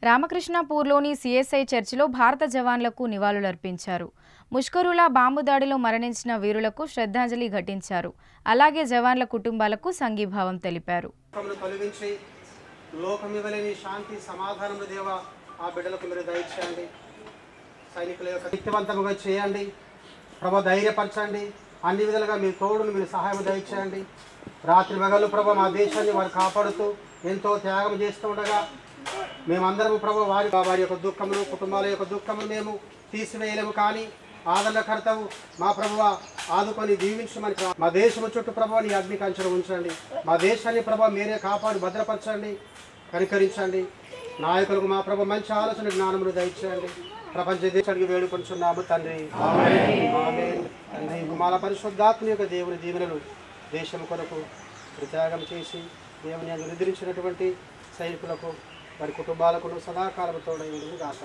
రామకృష్ణాపూర్లోని CSI చర్చిలో భారత జవాన్లకు నివాళులర్పించారు ముష్కరుల బాంబు దాడిలో మరణించిన వీరులకు శ్రద్ధాంజలి ఘటించారు అలాగే జవాన్ల కుటుంబాలకు సంఘీభావం తెలిపారు లోకమును తొలగించి లోకమివ్వలేని శాంతి సమాధానములు దేవ ఆ బిడ్డలకు మీరు దయచేయండి సైనికుల యొక్క శక్తివంతముగా చేయండి ప్రభ ధైర్యపరచండి అన్ని విధాలుగా మీ తోడును మీరు సహాయం దయచేయండి రాత్రి మగలు ప్రభ మా దేశాన్ని వారు కాపాడుతూ ఎంతో త్యాగం చేస్తూ ఉండగా మేమందరము ప్రభు వారి వారి యొక్క దుఃఖమును కుటుంబాల యొక్క దుఃఖమును మేము తీసివేయలేము కానీ ఆదరణకర్తవు మా ప్రభువ ఆదుకొని దీవించమని ప్రా- మా దేశము చుట్టూ ప్రభు నీ అగ్ని కంచెలు ఉంచండి మా దేశాన్ని ప్రభు మీరే కాపాడి భద్రపరచండి కనికరించండి నాయకులకు మా ప్రభు మంచి ఆలోచన జ్ఞానమును దయచేయండి ప్రపంచ దేశానికి వేడుకొంచున్నాము తండ్రి ఆమేన్. తండ్రి కుమార పరిశుద్ధాత్మ యొక్క దేవుని దీవెనలు దేశం కొరకు త్యాగం చేసి దేవుని అందు నిద్రించినటువంటి సైనికులకు వారి కుటుంబాలకు సదాకాలం తోడై ఉండదు కాక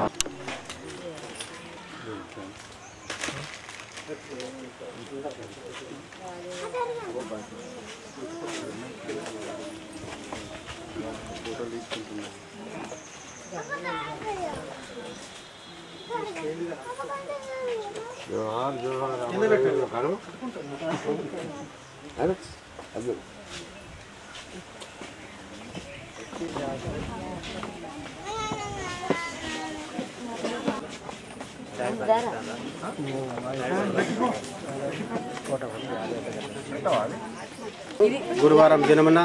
జోహార్ జోహార్ కింద పెట్టండి. హలో అలెక్స్ అదే గురువారం దినమున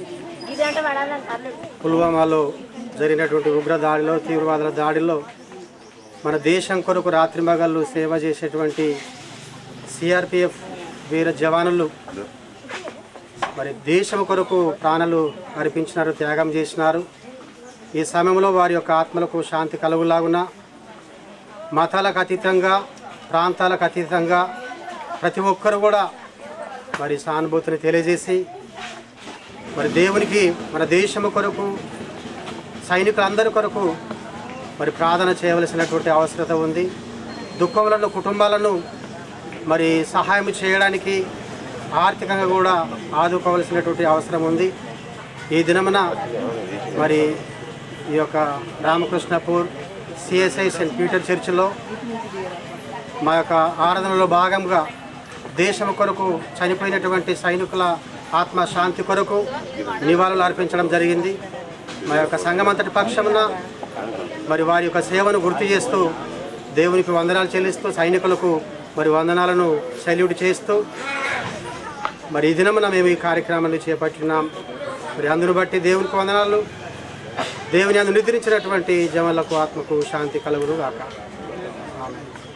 పుల్వామాలో జరిగినటువంటి ఉగ్ర దాడిలో తీవ్రవాదుల దాడిలో మన దేశం కొరకు రాత్రి మగళ్ళు సేవ చేసేటువంటి సిఆర్పిఎఫ్ వీర జవానులు మరి దేశం కొరకు ప్రాణాలు అర్పించినారు త్యాగం చేసినారు ఈ సమయంలో వారి యొక్క ఆత్మలకు శాంతి కలుగులాగున మతాలకు అతీతంగా ప్రాంతాలకు అతీతంగా ప్రతి ఒక్కరు కూడా మరి సానుభూతిని తెలియజేసి మరి దేవునికి మన దేశము కొరకు సైనికులందరి కొరకు మరి ప్రార్థన చేయవలసినటువంటి అవసరత ఉంది దుఃఖములను కుటుంబాలను మరి సహాయం చేయడానికి ఆర్థికంగా కూడా ఆదుకోవలసినటువంటి అవసరం ఉంది ఈ దినమున మరి ఈ యొక్క రామకృష్ణపూర్ సిఎస్ఐ సెయింట్ పీటర్ చర్చిలో మా యొక్క ఆరాధనలో భాగంగా దేశం కొరకు చనిపోయినటువంటి సైనికుల ఆత్మ శాంతి కొరకు నివాళులు అర్పించడం జరిగింది మా యొక్క సంఘమంతటి పక్షమున మరి వారి యొక్క సేవను గుర్తు చేస్తూ దేవునికి వందనాలు చెల్లిస్తూ సైనికులకు మరి వందనాలను సెల్యూట్ చేస్తూ మరి ఈ దినమున మేము ఈ కార్యక్రమాన్ని చేపట్టినాం మరి అందును బట్టి దేవునికి వందనాలు దేవుని అందు నిద్రించినటువంటి జవాన్లకు ఆత్మకు శాంతి కలుగును గాక ఆమె